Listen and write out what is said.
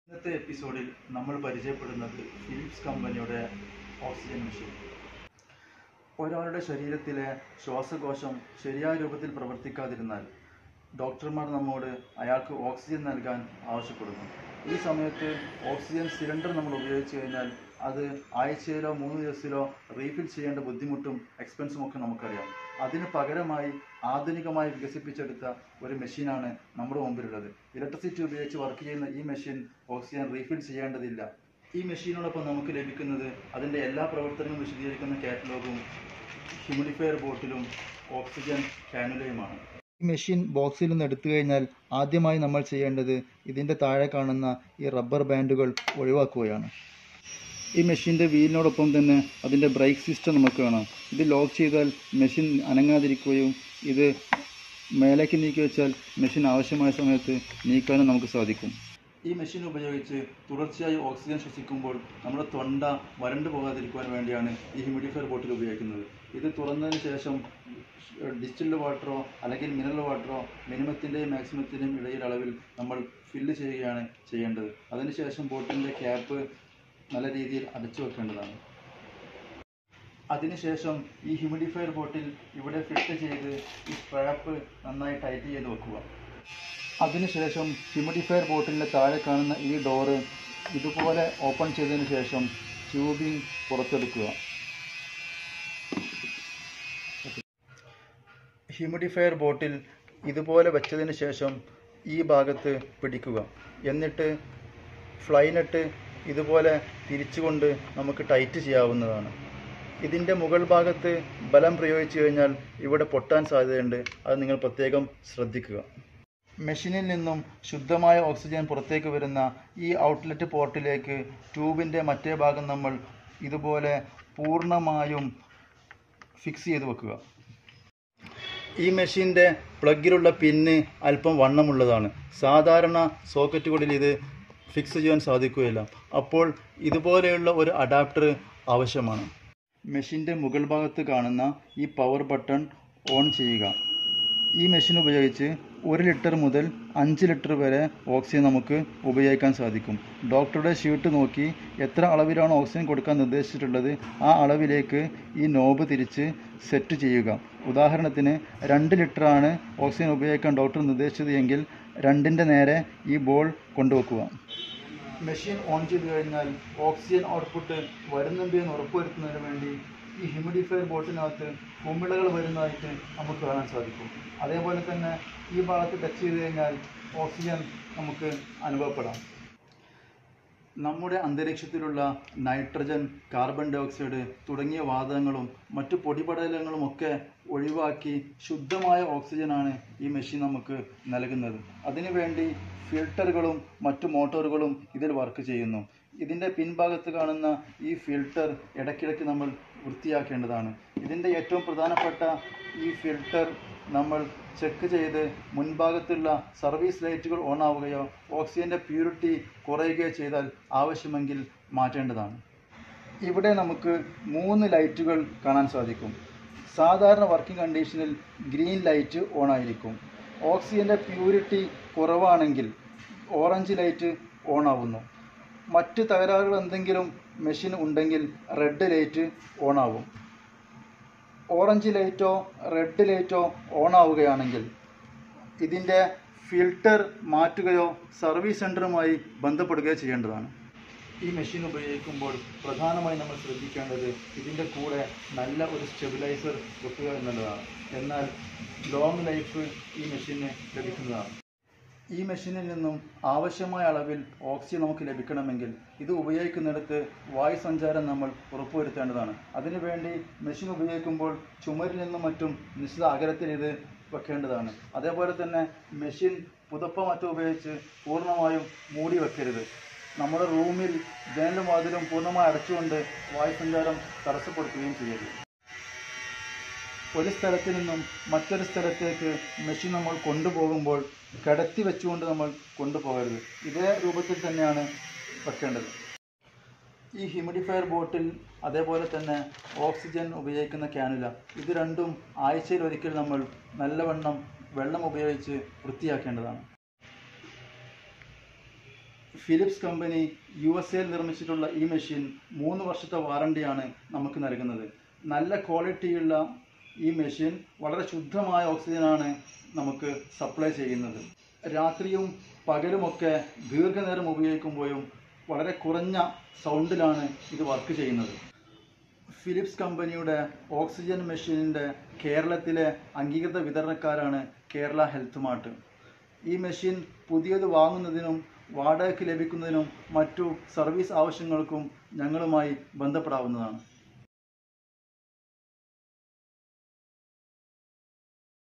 ഇന്നത്തെ എപ്പിസോഡിൽ നമ്മൾ പരിചയപ്പെടുന്നത് ഫിലിപ്സ് കമ്പനിയുടെ ഓക്സിജൻ മെഷീൻ ഒരാളുടെ ശരീരത്തിലെ ശ്വാസകോശം ശരിയായ രൂപത്തിൽ പ്രവർത്തിക്കാതിരുന്നാൽ ഡോക്ടർമാർ നമ്മോട് അയാൾക്ക് ഓക്സിജൻ നൽകാൻ ആവശ്യപ്പെടുന്നു ഈ സമയത്ത് ഓക്സിജൻ സിലിണ്ടർ നമ്മൾ ഉപയോഗിച്ച് കഴിഞ്ഞാൽ അത് ആഴ്ചയിലോ മൂന്ന് ദിവസത്തിലോ റീഫിൽ ചെയ്യേണ്ട ബുദ്ധിമുട്ടും എക്സ്പെൻസും ഒക്കെ നമുക്കറിയാം അതിന് പകരമായി ആധുനികമായി വികസിപ്പിച്ചെടുത്ത ഒരു മെഷീനാണ് നമ്മുടെ മുമ്പിലുള്ളത് ഇലക്ട്രിസിറ്റി ഉപയോഗിച്ച് വർക്ക് ചെയ്യുന്ന ഈ മെഷീൻ ഓക്സിജൻ റീഫിൽ ചെയ്യേണ്ടതില്ല ഈ മെഷീനോടൊപ്പം നമുക്ക് ലഭിക്കുന്നത് അതിൻ്റെ എല്ലാ പ്രവർത്തനങ്ങളും വിശദീകരിക്കുന്ന കാറ്റലോഗും ഹ്യൂമിഡിഫയർ ബോട്ടിലും ഓക്സിജൻ കാനുലയുമാണ് ഈ മെഷീൻ ബോക്സിൽ നിന്ന് എടുത്തു കഴിഞ്ഞാൽ ആദ്യമായി നമ്മൾ ചെയ്യേണ്ടത് ഇതിൻ്റെ താഴെ കാണുന്ന ഈ റബ്ബർ ബാൻഡുകൾ ഒഴിവാക്കുകയാണ് ഈ മെഷീൻ്റെ വീലിനോടൊപ്പം തന്നെ അതിൻ്റെ ബ്രേക്ക് സിസ്റ്റം നമുക്ക് കാണാം ഇത് ലോക്ക് ചെയ്താൽ മെഷീൻ അനങ്ങാതിരിക്കുകയും ഇത് മേലേക്ക് നീക്കി വെച്ചാൽ മെഷീൻ ആവശ്യമായ സമയത്ത് നീക്കാനും നമുക്ക് സാധിക്കും ഈ മെഷീൻ ഉപയോഗിച്ച് തുടർച്ചയായി ഓക്സിജൻ ശ്വസിക്കുമ്പോൾ നമ്മുടെ തൊണ്ട വരണ്ടു പോകാതിരിക്കുവാൻ വേണ്ടിയാണ് ഈ ഹ്യൂമിഡിഫയർ ബോട്ടിൽ ഉപയോഗിക്കുന്നത് ഇത് തുറന്നതിന് ശേഷം ഡിസ്റ്റിൽഡ് വാട്ടറോ അല്ലെങ്കിൽ മിനറൽ വാട്ടറോ മിനിമത്തിൻ്റെയും മാക്സിമത്തിൻ്റെയും ഇടയിൽ അളവിൽ നമ്മൾ ഫില്ല് ചെയ്യുകയാണ് ചെയ്യേണ്ടത് അതിനുശേഷം ബോട്ടിൻ്റെ ക്യാപ്പ് നല്ല രീതിയിൽ അടച്ചു വെക്കേണ്ടതാണ് അതിനുശേഷം ഈ ഹ്യൂമിഡിഫയർ ബോട്ടിൽ ഇവിടെ ഫിറ്റ് ചെയ്ത് ഈ സ്ട്രാപ്പ് നന്നായി ടൈറ്റ് ചെയ്ത് വെക്കുക അതിനുശേഷം ഹ്യൂമിഡിഫയർ ബോട്ടിലിൻ്റെ താഴെ കാണുന്ന ഈ ഡോറ് ഇതുപോലെ ഓപ്പൺ ചെയ്തതിന് ശേഷം ട്യൂബിംഗ് പുറത്തെടുക്കുക ഹ്യൂമിഡിഫയർ ബോട്ടിൽ ഇതുപോലെ വെച്ചതിന് ശേഷം ഈ ഭാഗത്ത് പിടിക്കുക എന്നിട്ട് ഫ്ലൈനട്ട് ഇതുപോലെ തിരിച്ചുകൊണ്ട് നമുക്ക് ടൈറ്റ് ചെയ്യാവുന്നതാണ് ഇതിൻ്റെ മുകൾ ഭാഗത്ത് ബലം പ്രയോഗിച്ചു കഴിഞ്ഞാൽ ഇവിടെ പൊട്ടാൻ സാധ്യതയുണ്ട് അത് നിങ്ങൾ പ്രത്യേകം ശ്രദ്ധിക്കുക മെഷീനിൽ നിന്നും ശുദ്ധമായ ഓക്സിജൻ പുറത്തേക്ക് വരുന്ന ഈ ഔട്ട്ലെറ്റ് പോർട്ടിലേക്ക് ട്യൂബിൻ്റെ മറ്റേ ഭാഗം നമ്മൾ ഇതുപോലെ പൂർണ്ണമായും ഫിക്സ് ചെയ്ത് വെക്കുക ഈ മെഷീൻ്റെ പ്ലഗിലുള്ള പിന്ന് അല്പം വണ്ണമുള്ളതാണ് സാധാരണ സോക്കറ്റുകളിൽ ഇത് ഫിക്സ് ചെയ്യാൻ സാധിക്കുകയില്ല അപ്പോൾ ഇതുപോലെയുള്ള ഒരു അഡാപ്റ്റർ ആവശ്യമാണ് മെഷീൻ്റെ മുകൾ ഭാഗത്ത് കാണുന്ന ഈ പവർ ബട്ടൺ ഓൺ ചെയ്യുക ഈ മെഷീൻ ഉപയോഗിച്ച് ഒരു ലിറ്റർ മുതൽ അഞ്ച് ലിറ്റർ വരെ ഓക്സിജൻ നമുക്ക് ഉപയോഗിക്കാൻ സാധിക്കും ഡോക്ടറുടെ ഷീട്ട് നോക്കി എത്ര അളവിലാണ് ഓക്സിജൻ കൊടുക്കാൻ നിർദ്ദേശിച്ചിട്ടുള്ളത് ആ അളവിലേക്ക് ഈ നോബ് തിരിച്ച് സെറ്റ് ചെയ്യുക ഉദാഹരണത്തിന് രണ്ട് ലിറ്ററാണ് ഓക്സിജൻ ഉപയോഗിക്കാൻ ഡോക്ടർ നിർദ്ദേശിച്ചത് എങ്കിൽ രണ്ടിൻ്റെ നേരെ ഈ ബോൾ കൊണ്ടുവെക്കുക മെഷീൻ ഓൺ ചെയ്ത് കഴിഞ്ഞാൽ ഓക്സിജൻ ഔട്ട്പുട്ട് വരുന്നുണ്ട് എന്ന് ഉറപ്പുവരുത്തുന്നതിന് വേണ്ടി ഈ ഹ്യൂമിഡിഫയർ ബോട്ടിനകത്ത് കുമിളകൾ വരുന്നതായിട്ട് നമുക്ക് കാണാൻ സാധിക്കും അതേപോലെ തന്നെ ഈ ഭാഗത്ത് ടച്ച് ചെയ്ത് കഴിഞ്ഞാൽ ഓക്സിജൻ നമുക്ക് അനുഭവപ്പെടാം നമ്മുടെ അന്തരീക്ഷത്തിലുള്ള നൈട്രജൻ കാർബൺ ഡൈ ഓക്സൈഡ് തുടങ്ങിയ വാതകങ്ങളും മറ്റു പൊടിപടലങ്ങളും ഒക്കെ ഒഴിവാക്കി ശുദ്ധമായ ഓക്സിജനാണ് ഈ മെഷീൻ നമുക്ക് നൽകുന്നത് അതിനുവേണ്ടി ഫിൽട്ടറുകളും മറ്റു മോട്ടോറുകളും ഇതിൽ വർക്ക് ചെയ്യുന്നു ഇതിൻ്റെ പിൻഭാഗത്ത് കാണുന്ന ഈ ഫിൽട്ടർ ഇടയ്ക്കിടയ്ക്ക് നമ്മൾ വൃത്തിയാക്കേണ്ടതാണ് ഇതിൻ്റെ ഏറ്റവും പ്രധാനപ്പെട്ട ഈ ഫിൽട്ടർ നമ്മൾ ചെക്ക് ചെയ്ത് മുൻഭാഗത്തുള്ള സർവീസ് ലൈറ്റുകൾ ഓൺ ആവുകയോ ഓക്സിജൻ്റെ പ്യൂരിറ്റി കുറയുകയോ ചെയ്താൽ ആവശ്യമെങ്കിൽ മാറ്റേണ്ടതാണ് ഇവിടെ നമുക്ക് മൂന്ന് ലൈറ്റുകൾ കാണാൻ സാധിക്കും സാധാരണ വർക്കിംഗ് കണ്ടീഷനിൽ ഗ്രീൻ ലൈറ്റ് ഓൺ ആയിരിക്കും ഓക്സിജൻ്റെ പ്യൂരിറ്റി കുറവാണെങ്കിൽ ഓറഞ്ച് ലൈറ്റ് ഓൺ ആവുന്നു മറ്റ് തകരാറുകൾ എന്തെങ്കിലും മെഷീൻ ഉണ്ടെങ്കിൽ റെഡ് ലൈറ്റ് ഓൺ ആവും ഓറഞ്ച് ലൈറ്റോ റെഡ് ലൈറ്റോ ഓൺ ആവുകയാണെങ്കിൽ ഇതിൻ്റെ ഫിൽട്ടർ മാറ്റുകയോ സർവീസ് സെൻറ്ററുമായി ബന്ധപ്പെടുകയോ ചെയ്യേണ്ടതാണ് ഈ മെഷീൻ ഉപയോഗിക്കുമ്പോൾ പ്രധാനമായും നമ്മൾ ശ്രദ്ധിക്കേണ്ടത് ഇതിൻ്റെ കൂടെ നല്ല ഒരു സ്റ്റെബിലൈസർ വെക്കുക എന്നുള്ളതാണ് എന്നാൽ ലോങ് ലൈഫ് ഈ മെഷീന് ലഭിക്കുന്നതാണ് ഈ മെഷീനിൽ നിന്നും ആവശ്യമായ അളവിൽ ഓക്സിജൻ നമുക്ക് ലഭിക്കണമെങ്കിൽ ഇത് ഉപയോഗിക്കുന്നിടത്ത് വായു സഞ്ചാരം നമ്മൾ ഉറപ്പുവരുത്തേണ്ടതാണ് അതിനുവേണ്ടി മെഷീൻ ഉപയോഗിക്കുമ്പോൾ ചുമരിൽ നിന്നും മറ്റും നിശ്ചിത അകലത്തിൽ ഇത് വെക്കേണ്ടതാണ് അതേപോലെ തന്നെ മെഷീൻ പുതപ്പോ മറ്റോ ഉപയോഗിച്ച് പൂർണ്ണമായും മൂടി വെക്കരുത് നമ്മുടെ റൂമിൽ ജനലും വാതിലും പൂർണ്ണമായി അടച്ചുകൊണ്ട് വായുസഞ്ചാരം തടസ്സപ്പെടുത്തുകയും ചെയ്യരുത് ഒരു സ്ഥലത്ത് നിന്നും മറ്റൊരു സ്ഥലത്തേക്ക് മെഷീൻ നമ്മൾ കൊണ്ടുപോകുമ്പോൾ കിടത്തി വെച്ചുകൊണ്ട് നമ്മൾ കൊണ്ടുപോകരുത് ഇതേ രൂപത്തിൽ തന്നെയാണ് വെക്കേണ്ടത് ഈ ഹ്യൂമിഡിഫയർ ബോട്ടിൽ അതേപോലെ തന്നെ ഓക്സിജൻ ഉപയോഗിക്കുന്ന ക്യാനുല ഇത് രണ്ടും ആഴ്ചയിൽ ഒരിക്കൽ നമ്മൾ നല്ലവണ്ണം വെള്ളം ഉപയോഗിച്ച് വൃത്തിയാക്കേണ്ടതാണ് ഫിലിപ്സ് കമ്പനി യു എസ് എയിൽ നിർമ്മിച്ചിട്ടുള്ള ഈ മെഷീൻ മൂന്ന് വർഷത്തെ വാറണ്ടിയാണ് നമുക്ക് നൽകുന്നത് നല്ല ക്വാളിറ്റിയുള്ള ഈ മെഷീൻ വളരെ ശുദ്ധമായ ഓക്സിജനാണ് നമുക്ക് സപ്ലൈ ചെയ്യുന്നത് രാത്രിയും പകലുമൊക്കെ ദീർഘനേരം ഉപയോഗിക്കുമ്പോഴും വളരെ കുറഞ്ഞ സൗണ്ടിലാണ് ഇത് വർക്ക് ചെയ്യുന്നത് ഫിലിപ്സ് കമ്പനിയുടെ ഓക്സിജൻ മെഷീനിൻ്റെ കേരളത്തിലെ അംഗീകൃത വിതരണക്കാരാണ് കേരള ഹെൽത്ത് മാർട്ട് ഈ മെഷീൻ പുതിയത് വാങ്ങുന്നതിനും വാടകയ്ക്ക് ലഭിക്കുന്നതിനും മറ്റു സർവീസ് ആവശ്യങ്ങൾക്കും ഞങ്ങളുമായി ബന്ധപ്പെടാവുന്നതാണ്